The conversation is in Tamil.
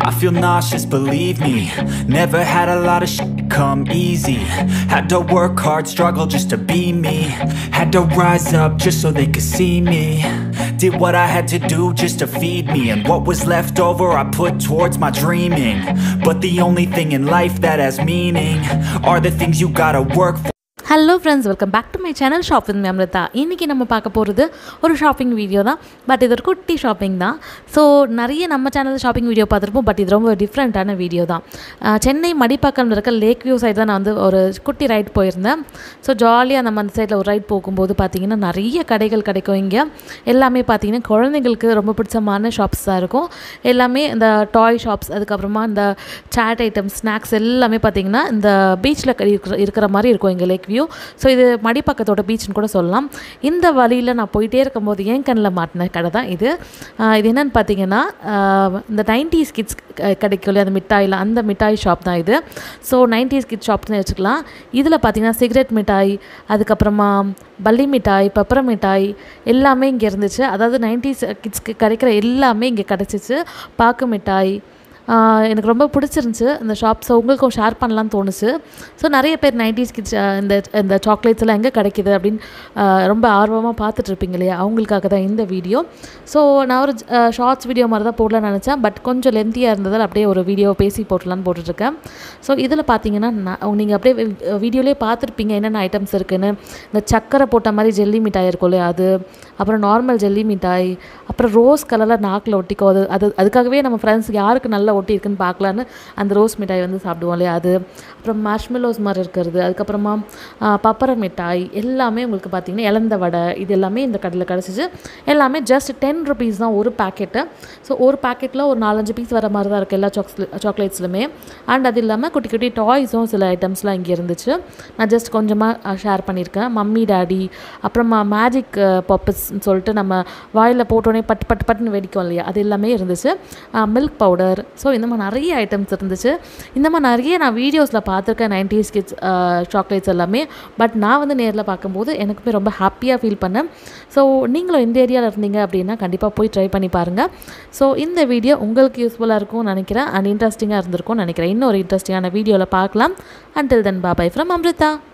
I feel nauseous, believe me Never had a lot of shit come easy Had to work hard, struggle just to be me Had to rise up just so they could see me Did what I had to do just to feed me And what was left over I put towards my dreaming But the only thing in life that has meaning Are the things you gotta work for hello friends welcome back to my channel shop with Amritha இன்றைக்கி நம்ம பார்க்க போகிறது ஒரு ஷாப்பிங் வீடியோ தான் பட் இது ஒரு குட்டி ஷாப்பிங் தான் ஸோ நிறைய நம்ம சேனல் ஷாப்பிங் வீடியோ பார்த்துருப்போம் பட் இது ரொம்ப டிஃப்ரெண்ட்டான வீடியோ தான் அஹ் சென்னை மடிப்பாக்கம் இருக்க லேக் வியூ சைடு தான் நான் வந்து ஒரு குட்டி ரைட் போயிருந்தேன் ஸோ ஜாலியாக நம்ம அந்த சைடில் ஒரு ரைட் போகும்போது பார்த்திங்கன்னா நிறைய கடைகள் கிடைக்கும் இங்கே எல்லாமே பார்த்திங்கன்னா குழந்தைங்களுக்கு ரொம்ப பிடிச்சமான ஷாப்ஸ் தான் இருக்கும் எல்லாமே இந்த டாய் ஷாப்ஸ் அதுக்கப்புறமா இந்த சாட் ஐட்டம்ஸ் ஸ்நாக்ஸ் எல்லாமே பார்த்திங்கன்னா இந்த பீச்சில் இருக்கிற இருக்கிற மாதிரி இருக்கும் எங்கள் லேக் வியூ ஸோ இது மடிப்பக்கத்தோட பீச்னு கூட சொல்லலாம் இந்த வழியில் நான் போயிட்டே இருக்கும்போது ஏன் கண்ணில் மாட்டின கடை தான் இது ஆஹ் இது என்னென்னு பார்த்தீங்கன்னா ஆஹ் இந்த நைன்டிஸ் கிட்ஸ் கிடைக்கும் இல்லையா அந்த மிட்டாயில் அந்த மிட்டாய் ஷாப் தான் இது ஸோ நைன்டிஸ் கிட்ஸ் ஷாப்னு வச்சுக்கலாம் இதில் பார்த்தீங்கன்னா சிகரெட் மிட்டாய் அதுக்கப்புறமா பல்லி மிட்டாய் பெப்பர மிட்டாய் எல்லாமே இங்கே இருந்துச்சு அதாவது நைன்டிஸ் கிட்ஸ்க்கு கிடைக்கிற எல்லாமே இங்கே கிடச்சிச்சு பாக்கு மிட்டாய் ஆஹ் எனக்கு ரொம்ப பிடிச்சிருந்துச்சு இந்த ஷாப் ஸோ உங்களுக்கும் ஷேர் பண்ணலாம்னு தோணுச்சு ஸோ நிறைய பேர் நைன்டிஸ் கிட்ஸ் இந்த இந்த சாக்லேட்ஸ் எல்லாம் எங்கே கிடைக்கிது அப்படின்னு ஆஹ் ரொம்ப ஆர்வமாக பார்த்துட்ருப்பீங்க இல்லையா அவங்களுக்காக தான் இந்த வீடியோ ஸோ நான் ஒரு ஷார்ட்ஸ் வீடியோ மாதிரி தான் போடலாம்னு நினச்சேன் பட் கொஞ்சம் லென்த்தியாக இருந்ததால் அப்படியே ஒரு வீடியோ பேசி போட்டுடலான்னு போட்டுட்ருக்கேன் ஸோ இதில் பார்த்தீங்கன்னா நீங்கள் அப்படியே வீடியோலேயே பார்த்துருப்பீங்க என்னென்ன ஐட்டம்ஸ் இருக்குன்னு இந்த சக்கரை போட்ட மாதிரி ஜெல்லி மிட்டாய் இருக்கும் இல்லையா அது அப்புறம் நார்மல் ஜெல்லி மிட்டாய் அப்புறம் ரோஸ் கலரில் நாக்கில் ஒட்டிக்கோ அது அது அதுக்காகவே நம்ம ஃப்ரெண்ட்ஸ் யாருக்கு நல்லா ஒட்டி இருக்குன்னு பார்க்கலான்னு அந்த ரோஸ் மிட்டாய் வந்து சாப்பிடுவோம் இல்லையா அது அப்புறம் மாஷ்மெலோஸ் மாதிரி இருக்கிறது அதுக்கப்புறமா பப்பர மிட்டாய் எல்லாமே உங்களுக்கு பார்த்தீங்கன்னா இலந்த வடை இது எல்லாமே இந்த கடையில் கிடச்சிச்சு எல்லாமே ஜஸ்ட் டென் ருபீஸ் தான் ஒரு பேக்கெட்டு ஸோ ஒரு பேக்கெட்டில் ஒரு நாலஞ்சு பீஸ் வர மாதிரி தான் இருக்குது எல்லா சாக்ஸ்ல சாக்லேட்ஸ்லுமே அண்ட் அது இல்லாமல் குட்டி குட்டி டாய்ஸும் சில ஐட்டம்ஸ்லாம் இங்கே இருந்துச்சு நான் ஜஸ்ட் கொஞ்சமாக ஷேர் பண்ணியிருக்கேன் மம்மி டாடி அப்புறமா மேஜிக் பப்பஸ்ன்னு சொல்லிட்டு நம்ம வாயில் போட்டோன்னே பட்டு பட்டு பட்டுன்னு வெடிக்கும் இல்லையா அது எல்லாமே இருந்துச்சு மில்க் பவுடர் ஸோ இந்த மாதிரி நிறைய ஐட்டம்ஸ் இருந்துச்சு இந்த மாதிரி நிறைய நான் வீடியோஸில் பார்த்துருக்கேன் நைன்டிஸ் கிட்ஸ் சாக்லேட்ஸ் எல்லாமே பட் நான் வந்து நேரில் பார்க்கும்போது எனக்குமே ரொம்ப ஹாப்பியாக ஃபீல் பண்ணேன் ஸோ நீங்களும் இந்த ஏரியாவில் இருந்தீங்க அப்படின்னா கண்டிப்பாக போய் ட்ரை பண்ணி பாருங்கள் ஸோ இந்த வீடியோ உங்களுக்கு யூஸ்ஃபுல்லாக இருக்கும்னு நினைக்கிறேன் அண்ட் இன்ட்ரெஸ்டிங்காக இருந்திருக்கும்னு நினைக்கிறேன் இன்னொரு இன்ட்ரெஸ்டிங்கான வீடியோவில் பார்க்கலாம் until then bye bye from Amrita